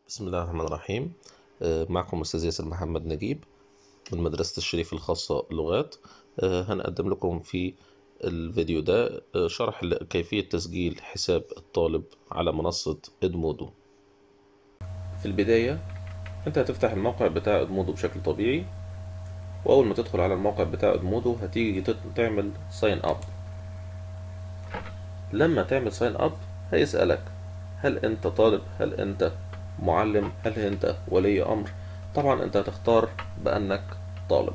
بسم الله الرحمن الرحيم آه، معكم أستاذ ياسر محمد نجيب من مدرسة الشريف الخاصة لغات آه، هنقدم لكم في الفيديو ده آه، شرح كيفية تسجيل حساب الطالب على منصة إدمودو في البداية أنت هتفتح الموقع بتاع إدمودو بشكل طبيعي وأول ما تدخل على الموقع بتاع إدمودو هتيجي تت- تعمل ساين أب لما تعمل ساين أب هيسألك هل أنت طالب هل أنت معلم هل انت ولي امر طبعا انت هتختار بانك طالب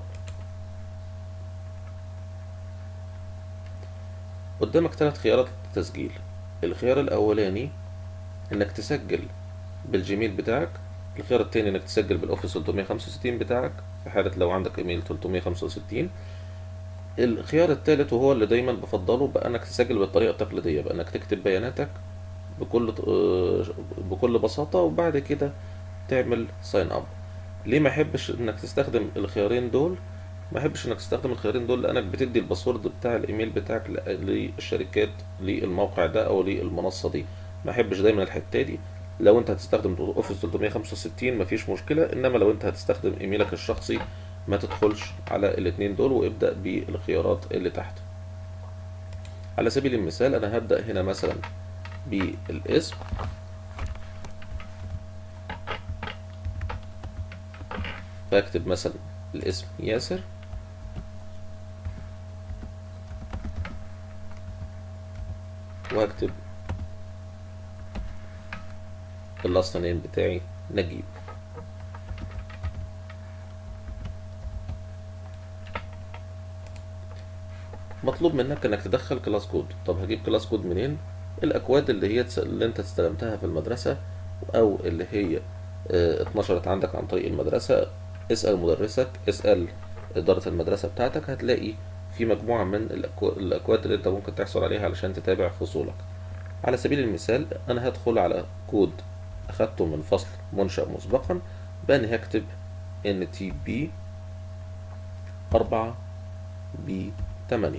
قدامك ثلاث خيارات للتسجيل الخيار الاولاني انك تسجل بالجيميل بتاعك الخيار التاني انك تسجل بالاوفيس 365 بتاعك في حالة لو عندك ايميل 365 الخيار الثالث وهو اللي دايما بفضله بانك تسجل بالطريقة التقليدية بانك تكتب بياناتك بكل آه، بكل بساطة وبعد كده تعمل ساين اب ليه ما احبش انك تستخدم الخيارين دول ما احبش انك تستخدم الخيارين دول لانك بتدي الباسورد بتاع الايميل بتاعك ل- للشركات للموقع ده او للمنصة دي ما احبش دايما الحتة دي لو انت هتستخدم اوفيس 365 مفيش مشكلة انما لو انت هتستخدم ايميلك الشخصي ما تدخلش على الاتنين دول وابدأ بالخيارات اللي تحت على سبيل المثال انا هبدأ هنا مثلا بالاسم فاكتب مثلا الاسم ياسر وهكتب اللاست نيم بتاعي نجيب مطلوب منك انك تدخل كلاس كود طب هجيب كلاس كود منين الاكواد اللي هي تس- اللي انت استلمتها في المدرسة او اللي هي اه، اتنشرت عندك عن طريق المدرسة اسأل مدرسك اسأل إدارة المدرسة بتاعتك هتلاقي في مجموعة من الأكو- الأكواد اللي أنت ممكن تحصل عليها علشان تتابع فصولك على سبيل المثال أنا هدخل على كود أخدته من فصل منشأ مسبقا بأني هكتب NTB 4 B 8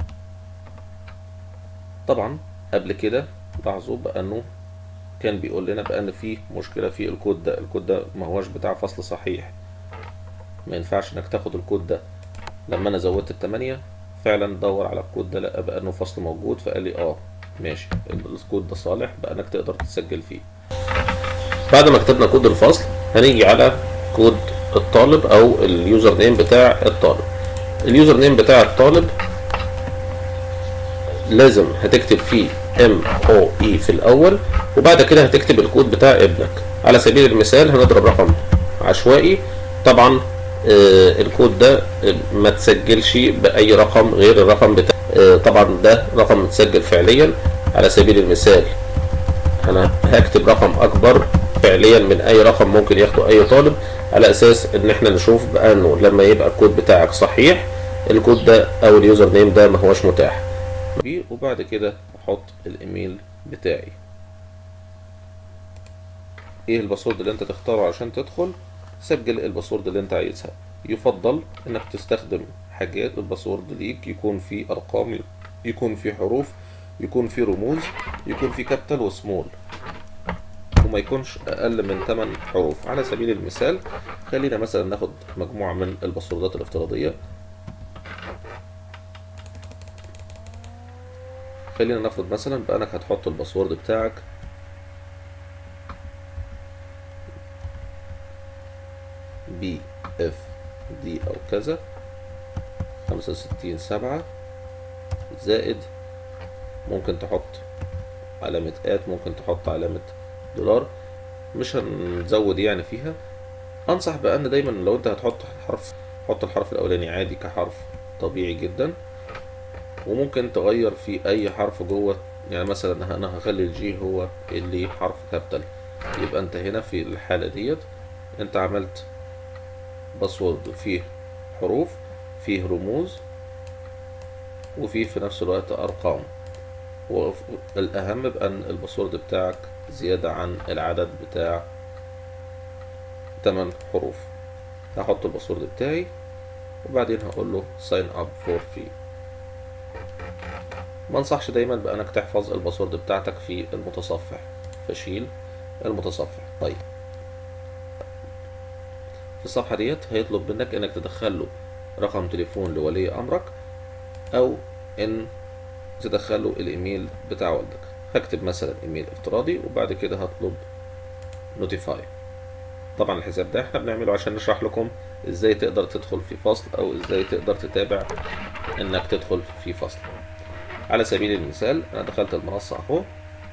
طبعا قبل كده لاحظوا بأنه كان بيقول لنا بأن في مشكلة في الكود ده الكود ده ما هوش بتاع فصل صحيح ما ينفعش انك تاخد الكود ده لما انا زودت التمانية فعلا دور على الكود ده لقى بقى انه فصل موجود فقال لي اه ماشي الكود ده صالح بقى انك تقدر تسجل فيه بعد ما كتبنا كود الفصل هنيجي على كود الطالب او اليوزر نيم بتاع الطالب اليوزر نيم بتاع الطالب لازم هتكتب فيه ام او اي في الاول وبعد كده هتكتب الكود بتاع ابنك على سبيل المثال هنضرب رقم عشوائي طبعا آه، الكود ده آه، ما تسجلش باي رقم غير الرقم بتاع آه، طبعا ده رقم متسجل فعليا على سبيل المثال انا هكتب رقم اكبر فعليا من اي رقم ممكن ياخده اي طالب على اساس ان احنا نشوف بانه لما يبقى الكود بتاعك صحيح الكود ده او اليوزر نيم ده ما هوش متاح بيه وبعد كده احط الايميل بتاعي ايه الباسورد اللي انت تختاره عشان تدخل سجل الباسورد اللي انت عايزها يفضل انك تستخدم حاجات الباسورد ليك يكون فيه ارقام يكون فيه حروف يكون فيه رموز يكون فيه كابيتال وسمول وما يكونش اقل من 8 حروف على سبيل المثال خلينا مثلا ناخد مجموعة من الباسوردات الافتراضية خلينا نفرض مثلا بانك هتحط الباسورد بتاعك بي اف دي او كذا خمسة وستين سبعة زائد ممكن تحط علامة ات ممكن تحط علامة دولار مش هنزود يعني فيها انصح بان دايما لو انت هتحط حرف حط الحرف الاولاني عادي كحرف طبيعي جدا وممكن تغير في اي حرف جوه يعني مثلا انا هخلي الجي هو اللي حرف كابيتال يبقى انت هنا في الحالة ديت انت عملت باسورد فيه حروف فيه رموز وفيه في نفس الوقت ارقام والاهم بان الباسورد بتاعك زيادة عن العدد بتاع 8 حروف هحط الباسورد بتاعي وبعدين هقول له sign up for free ما انصحش دايما بانك تحفظ الباسورد بتاعتك في المتصفح فشيل المتصفح طيب في الصفحة ديت هيطلب منك انك تدخل له رقم تليفون لولي امرك او ان تدخل له الايميل بتاع والدك هكتب مثلا ايميل افتراضي وبعد كده هطلب نوتيفاي طبعا الحساب ده احنا بنعمله عشان نشرح لكم ازاي تقدر تدخل في فصل او ازاي تقدر تتابع انك تدخل في فصل على سبيل المثال انا دخلت المنصة اهو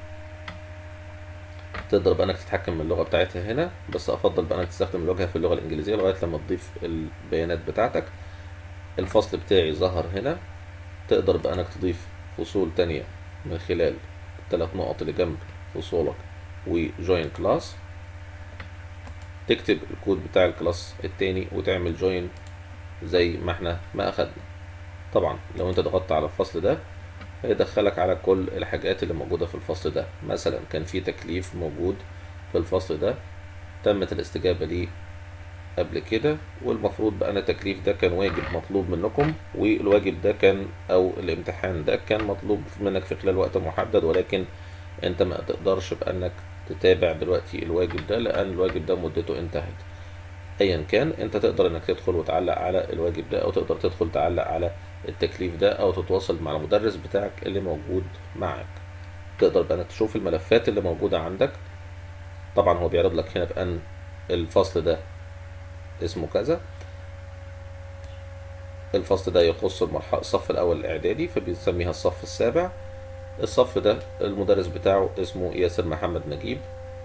تقدر بقى انك تتحكم من اللغة بتاعتها هنا بس افضل بقى انك تستخدم الواجهة في اللغة الانجليزية لغاية لما تضيف البيانات بتاعتك الفصل بتاعي ظهر هنا تقدر بقى انك تضيف فصول تانية من خلال الثلاث نقط اللي جنب فصولك وجوين كلاس تكتب الكود بتاع الكلاس التاني وتعمل جوين زي ما احنا ما اخدنا طبعا لو انت ضغطت على الفصل ده هيدخلك على كل الحاجات اللي موجودة في الفصل ده مثلا كان في تكليف موجود في الفصل ده تمت الاستجابة ليه قبل كده والمفروض بقى أن التكليف ده كان واجب مطلوب منكم والواجب ده كان أو الامتحان ده كان مطلوب منك في خلال وقت محدد ولكن أنت ما تقدرش بأنك تتابع دلوقتي الواجب ده لأن الواجب ده مدته انتهت أيا كان أنت تقدر أنك تدخل وتعلق على الواجب ده أو تقدر تدخل تعلق على التكليف ده أو تتواصل مع المدرس بتاعك اللي موجود معك تقدر بقى انك تشوف الملفات اللي موجودة عندك طبعا هو بيعرض لك هنا بأن الفصل ده اسمه كذا الفصل ده يخص المرحلة الصف الأول الإعدادي فبيسميها الصف السابع الصف ده المدرس بتاعه اسمه ياسر محمد نجيب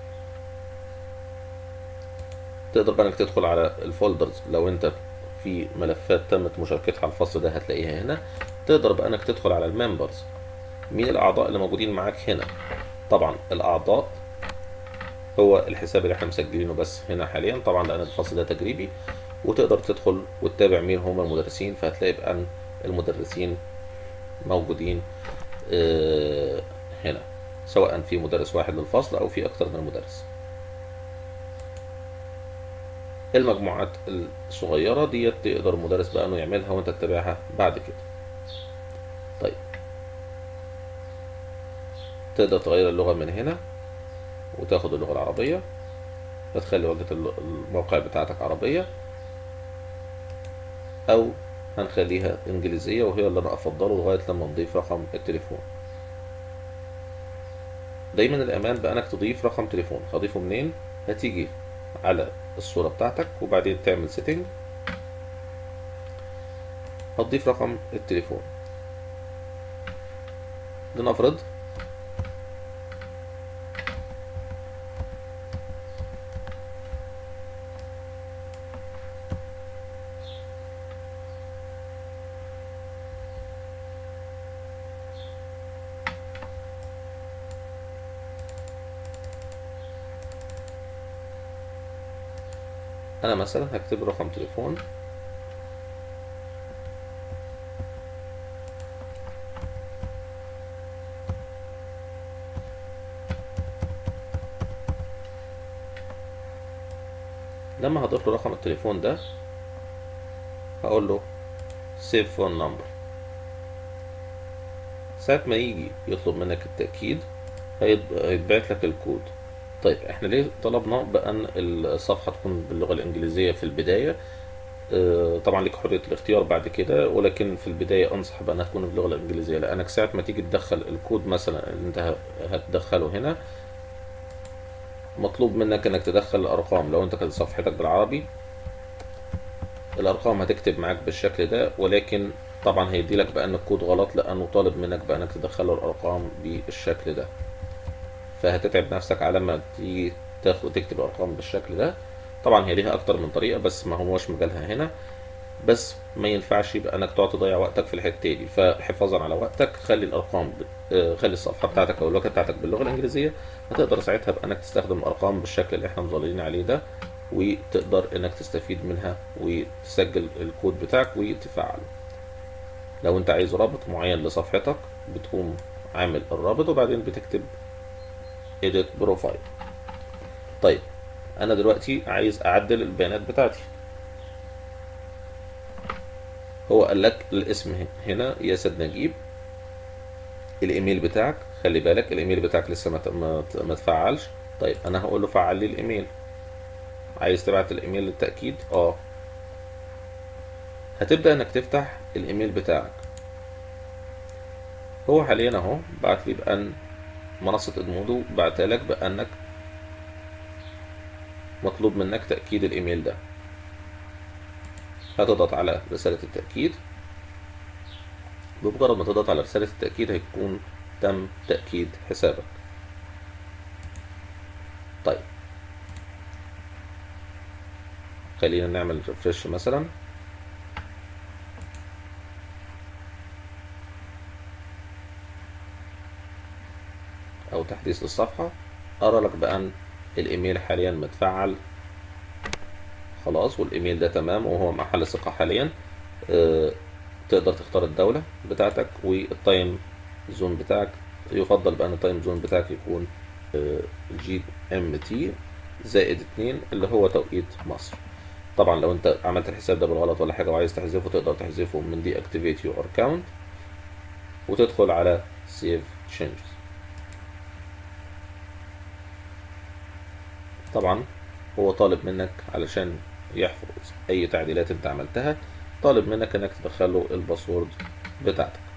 تقدر بقى انك تدخل على الفولدرز لو انت في ملفات تمت مشاركتها على الفصل ده هتلاقيها هنا تقدر بقى انك تدخل على الممبرز مين الاعضاء اللي موجودين معاك هنا طبعا الاعضاء هو الحساب اللي احنا مسجلينه بس هنا حاليا طبعا لان الفصل ده تجريبي وتقدر تدخل وتتابع مين هم المدرسين فهتلاقي بأن المدرسين موجودين هنا سواء في مدرس واحد للفصل او في اكتر من مدرس المجموعات الصغيرة ديت تقدر المدرس بقى انه يعملها وانت تتابعها بعد كده طيب تقدر تغير اللغة من هنا وتاخد اللغة العربية فتخلي واجهة الموقع بتاعتك عربية او هنخليها انجليزية وهي اللي انا افضله لغاية لما نضيف رقم التليفون دايما الامان بانك تضيف رقم تليفون هضيفه منين هتيجي على الصورة بتاعتك وبعدين تعمل سيتنج هتضيف رقم التليفون لنفرض انا مثلا هكتب رقم تليفون لما هضيف له رقم التليفون ده هقول له سيف فون نمبر ساعة ما يجي يطلب منك التأكيد هيتبعت لك الكود طيب احنا ليه طلبنا بأن الصفحة تكون باللغة الإنجليزية في البداية اه طبعا لك حرية الاختيار بعد كده ولكن في البداية أنصح بأنها تكون باللغة الإنجليزية لأنك ساعة ما تيجي تدخل الكود مثلا اللي أنت هتدخله هنا مطلوب منك انك تدخل الارقام لو انت كانت صفحتك بالعربي الارقام هتكتب معاك بالشكل ده ولكن طبعا هيدي لك بان الكود غلط لانه طالب منك بانك تدخله الارقام بالشكل ده فهتتعب نفسك على ما تيجي تاخد تكتب الارقام بالشكل ده طبعا هي ليها اكتر من طريقه بس ما هوش مجالها هنا بس ما ينفعش يبقى انك تقعد تضيع وقتك في الحته دي فحفاظا على وقتك خلي الارقام خلي الصفحه بتاعتك او الواجهه بتاعتك باللغه الانجليزيه هتقدر ساعتها بانك تستخدم الارقام بالشكل اللي احنا مظللين عليه ده وتقدر انك تستفيد منها وتسجل الكود بتاعك وتفعله لو انت عايز رابط معين لصفحتك بتقوم عامل الرابط وبعدين بتكتب edit profile طيب انا دلوقتي عايز اعدل البيانات بتاعتي هو قال لك الاسم هنا ياسر نجيب الايميل بتاعك خلي بالك الايميل بتاعك لسه ما ما تفعلش طيب انا هقول له فعل لي الايميل عايز تبعت الايميل للتأكيد اه هتبدأ انك تفتح الايميل بتاعك هو حاليا اهو بعت لي بان منصة ادمودو بعتها لك بانك مطلوب منك تأكيد الايميل ده هتضغط على رسالة التأكيد بمجرد ما تضغط على رسالة التأكيد هيكون تم تأكيد حسابك طيب خلينا نعمل ريفرش مثلا او تحديث للصفحة ارى لك بان الايميل حاليا متفعل خلاص والايميل ده تمام وهو محل ثقة حاليا أه تقدر تختار الدولة بتاعتك والتايم زون بتاعك يفضل بان التايم زون بتاعك يكون جي ام تي زائد اتنين اللي هو توقيت مصر طبعا لو انت عملت الحساب ده بالغلط ولا حاجة وعايز تحذفه تقدر تحذفه من دي activate your account وتدخل على save changes طبعا هو طالب منك علشان يحفظ اي تعديلات انت عملتها طالب منك انك تدخله الباسورد بتاعتك